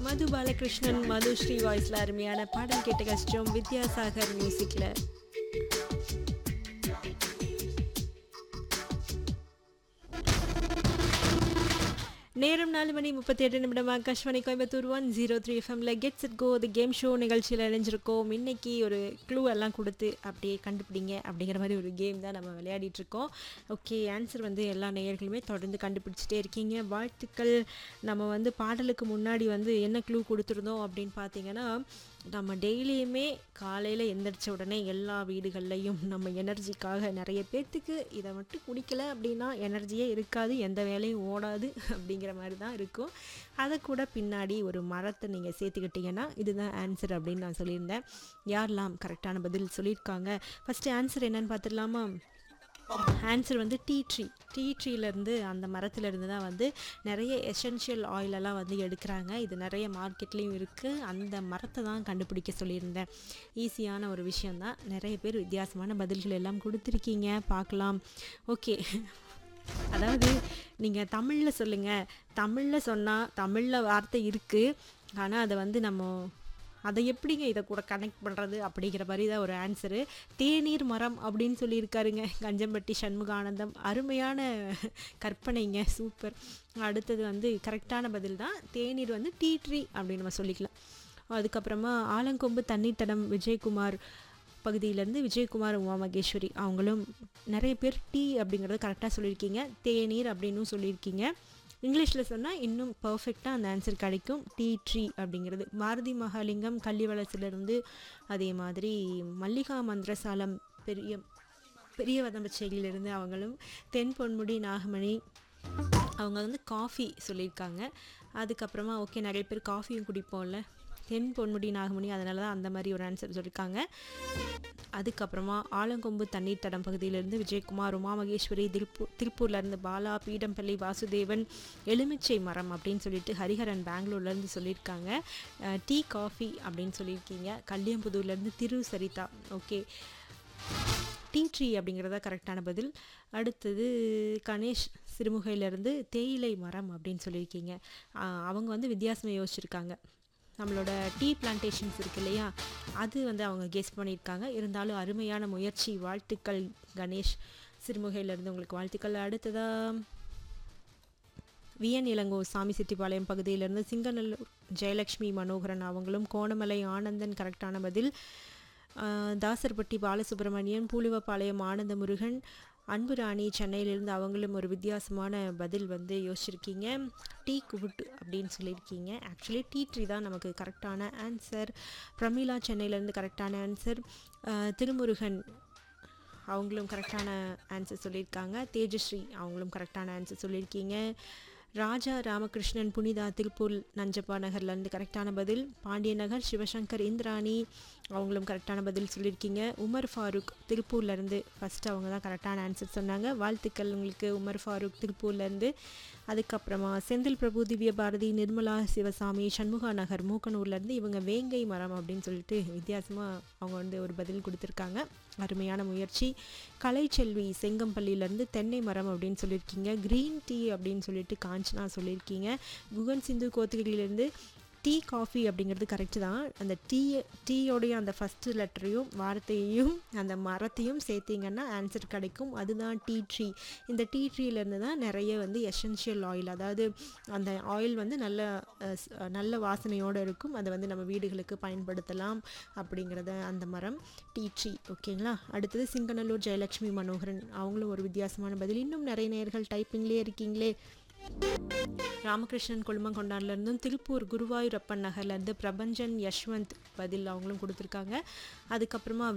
மது பாலகிருஷ்ணன் மதுஸ்ரீ வாய்ஸ்ல அருமையான பாடல் கேட்ட கஷ்டம் வித்யாசாகர் மியூசிக்ல நேரம் நாலு மணி முப்பத்தி எட்டு நிமிடம் Akashvani Coimbatore one zero three எஃப்எம்ல gets it go the game show நிகழ்ச்சியில் இணைஞ்சிருக்கோம் இன்னைக்கு ஒரு க்ளூ எல்லாம் கொடுத்து அப்படியே கண்டுபிடிங்க அப்படிங்கிற மாதிரி ஒரு கேம் தான் நம்ம விளையாடிட்டு இருக்கோம் ஓகே ஆன்சர் வந்து எல்லா நேயர்களுமே தொடர்ந்து கண்டுபிடிச்சிட்டே இருக்கீங்க வாழ்த்துக்கள் நம்ம வந்து பாடலுக்கு முன்னாடி வந்து என்ன க்ளூ கொடுத்துருந்தோம் அப்படின்னு பார்த்தீங்கன்னா நம்ம டெய்லியுமே காலையில் எந்திரிச்ச உடனே எல்லா வீடுகள்லையும் நம்ம எனர்ஜிக்காக நிறைய பேர்த்துக்கு இதை மட்டும் குடிக்கல அப்படின்னா எனர்ஜியே இருக்காது எந்த வேலையும் ஓடாது அப்படிங்கிற மாதிரி தான் இருக்கும் அதை கூட பின்னாடி ஒரு மரத்தை நீங்கள் சேர்த்துக்கிட்டிங்கன்னா இதுதான் ஆன்சர் அப்படின்னு நான் சொல்லியிருந்தேன் யாரெல்லாம் கரெக்டான பதில் சொல்லியிருக்காங்க ஃபஸ்ட்டு ஆன்சர் என்னன்னு பார்த்துடலாமா ஆன்சர் வந்து டீ ட்ரீ டீ ட்ரீலேருந்து அந்த மரத்துலேருந்து தான் வந்து நிறைய எசென்ஷியல் ஆயிலெல்லாம் வந்து எடுக்கிறாங்க இது நிறைய மார்க்கெட்லேயும் இருக்குது அந்த மரத்தை தான் கண்டுபிடிக்க சொல்லியிருந்தேன் ஈஸியான ஒரு விஷயந்தான் நிறைய பேர் வித்தியாசமான பதில்கள் எல்லாம் கொடுத்துருக்கீங்க பார்க்கலாம் ஓகே அதாவது நீங்கள் தமிழில் சொல்லுங்கள் தமிழில் சொன்னால் தமிழில் வார்த்தை இருக்குது ஆனால் அதை வந்து நம்ம அதை எப்படிங்க இதை கூட கனெக்ட் பண்ணுறது அப்படிங்கிற மாதிரி தான் ஒரு ஆன்சரு தேநீர் மரம் அப்படின்னு சொல்லியிருக்காருங்க கஞ்சம்பட்டி சண்முகானந்தம் அருமையான கற்பனைங்க சூப்பர் அடுத்தது வந்து கரெக்டான பதில் தான் தேநீர் வந்து டீ ட்ரீ அப்படின்னு நம்ம சொல்லிக்கலாம் அதுக்கப்புறமா ஆலங்கொம்பு தண்ணீர்த்தடம் விஜயகுமார் பகுதியிலேருந்து விஜயகுமார் உமா மகேஸ்வரி அவங்களும் நிறைய பேர் டீ அப்படிங்கிறத கரெக்டாக சொல்லியிருக்கீங்க தேநீர் அப்படின்னும் சொல்லியிருக்கீங்க இங்கிலீஷில் சொன்னால் இன்னும் பர்ஃபெக்டாக அந்த ஆன்சர் கிடைக்கும் டீ ட்ரீ அப்படிங்கிறது பாரதி மகாலிங்கம் கள்ளிவளசிலிருந்து அதே மாதிரி மல்லிகா மந்திரசாலம் பெரிய பெரிய வதம்பச்சேரியிலிருந்து அவங்களும் தென் பொன்முடி நாகமணி அவங்க வந்து காஃபி சொல்லியிருக்காங்க அதுக்கப்புறமா ஓகே நிறைய பேர் காஃபியும் குடிப்போம்ல தென் பொன்முடி நாகமணி அதனால தான் அந்த மாதிரி ஒரு ஆன்சர் சொல்லியிருக்காங்க அதுக்கப்புறமா ஆலங்கொம்பு தண்ணீர் தடம் பகுதியிலேருந்து விஜயகுமார் உமா மகேஸ்வரி திருப்பூர் திருப்பூர்லேருந்து பாலா பீடம்பள்ளி வாசுதேவன் எலுமிச்சை மரம் அப்படின்னு சொல்லிட்டு ஹரிஹரன் பெங்களூர்லேருந்து சொல்லியிருக்காங்க டீ காஃபி அப்படின்னு சொல்லியிருக்கீங்க கல்யாம்புதூர்லேருந்து திரு சரிதா ஓகே டீ ட்ரீ அப்படிங்கிறதா கரெக்டான பதில் அடுத்தது கணேஷ் சிறுமுகையிலேருந்து தேயிலை மரம் அப்படின்னு சொல்லியிருக்கீங்க அவங்க வந்து வித்தியாசமாக யோசிச்சிருக்காங்க நம்மளோட டீ பிளான்டேஷன்ஸ் இருக்கு இல்லையா அது வந்து அவங்க கெஸ் பண்ணியிருக்காங்க இருந்தாலும் அருமையான முயற்சி வாழ்த்துக்கள் கணேஷ் சிறுமுகையிலேருந்து உங்களுக்கு வாழ்த்துக்கள் அடுத்ததாக விஎன் இளங்கோ சாமி செட்டிப்பாளையம் பகுதியிலேருந்து சிங்கநல்லூர் ஜெயலக்ஷ்மி மனோகரன் அவங்களும் கோணமலை ஆனந்தன் கரெக்டான பதில் தாசர்பட்டி பாலசுப்ரமணியன் பூலுவப்பாளையம் ஆனந்த முருகன் அன்பு ராணி சென்னையிலேருந்து அவங்களும் ஒரு வித்தியாசமான பதில் வந்து யோசிச்சிருக்கீங்க டீ குவுட் அப்படின்னு சொல்லியிருக்கீங்க ஆக்சுவலி டீ ட்ரீ தான் நமக்கு கரெக்டான ஆன்சர் பிரமிளா சென்னையிலேருந்து கரெக்டான ஆன்சர் திருமுருகன் அவங்களும் கரெக்டான ஆன்சர் சொல்லியிருக்காங்க தேஜஸ்ரீ அவங்களும் கரெக்டான ஆன்சர் சொல்லியிருக்கீங்க ராஜா ராமகிருஷ்ணன் புனிதா திருப்பூர் நஞ்சப்பா நகர்லேருந்து கரெக்டான பதில் பாண்டிய நகர் சிவசங்கர் இந்திராணி அவங்களும் கரெக்டான பதில் சொல்லியிருக்கீங்க உமர் ஃபாரூக் திருப்பூர்லேருந்து ஃபஸ்ட்டு அவங்க தான் கரெக்டான ஆன்சர் சொன்னாங்க வாழ்த்துக்கள் உங்களுக்கு உமர் ஃபாரூக் திருப்பூர்லேருந்து அதுக்கப்புறமா செந்தில் பிரபு திவ்ய பாரதி நிர்மலா சிவசாமி சண்முகா நகர் மூக்கனூர்லேருந்து இவங்க வேங்கை மரம் அப்படின்னு சொல்லிட்டு வித்தியாசமாக அவங்க வந்து ஒரு பதில் கொடுத்துருக்காங்க அருமையான முயற்சி கலைச்செல்வி செங்கம்பள்ளியிலேருந்து தென்னை மரம் அப்படின்னு சொல்லியிருக்கீங்க க்ரீன் டீ அப்படின்னு சொல்லிட்டு காஞ்சனா சொல்லியிருக்கீங்க குகன் சிந்து கோத்தகிரியிலேருந்து டீ காஃபி அப்படிங்கிறது கரெக்டு தான் அந்த டீ டீயோடைய அந்த ஃபஸ்ட்டு லெட்டரையும் வார்த்தையையும் அந்த மரத்தையும் சேர்த்திங்கன்னா ஆன்சர் கிடைக்கும் அதுதான் டீ ட்ரீ இந்த டீ ட்ரீலேருந்து தான் நிறைய வந்து எசென்ஷியல் ஆயில் அதாவது அந்த ஆயில் வந்து நல்ல நல்ல வாசனையோடு இருக்கும் அதை வந்து நம்ம வீடுகளுக்கு பயன்படுத்தலாம் அப்படிங்கிறத அந்த மரம் டீ ட்ரீ ஓகேங்களா அடுத்தது சிங்கநல்லூர் ஜெயலக்ஷ்மி மனோகரன் அவங்களும் ஒரு வித்தியாசமான பதில் இன்னும் நிறைய நேர்கள் டைப்பிங்லேயே இருக்கீங்களே ராமகிருஷ்ணன் கொழுமங்கொண்டான்லேருந்தும் திருப்பூர் குருவாயூரப்பன் நகர்லேருந்து பிரபஞ்சன் யஷ்வந்த் பதில் அவங்களும் கொடுத்துருக்காங்க அதுக்கப்புறமா